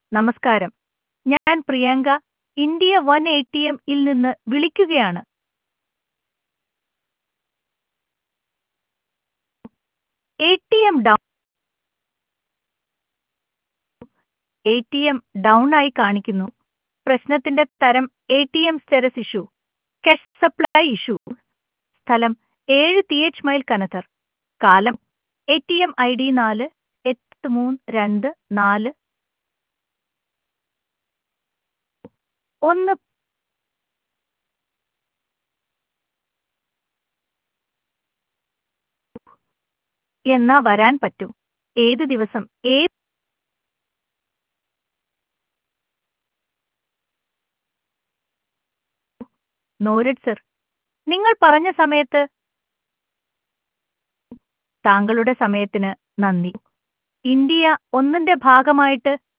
നമസ്കാരം ഞാൻ Priyanka India one A T M ഇൽ നിന്ന് വിളിക്കുകയാണ് A T M down A T M down ആയി കാണിക്കുന്നു പ്രശ്നത്തിന്റെ തരം A T M status issue cash supply issue സ്ഥലം ഏഴ് ടി എച്ച് മൈൽ കനത്തർ കാലം A T M I D നാല് എട്ട് മൂന്ന് രണ്ട് നാല് ഒന്ന് എന്നാ വരാൻ പറ്റും ഏത് ദിവസം ഏത് നോരഡ് സർ നിങ്ങൾ പറഞ്ഞ സമയത്ത് താങ്കളുടെ സമയത്തിന് നന്ദി ഇന്ത്യ ഒന്നിന്റെ ഭാഗമായിട്ട്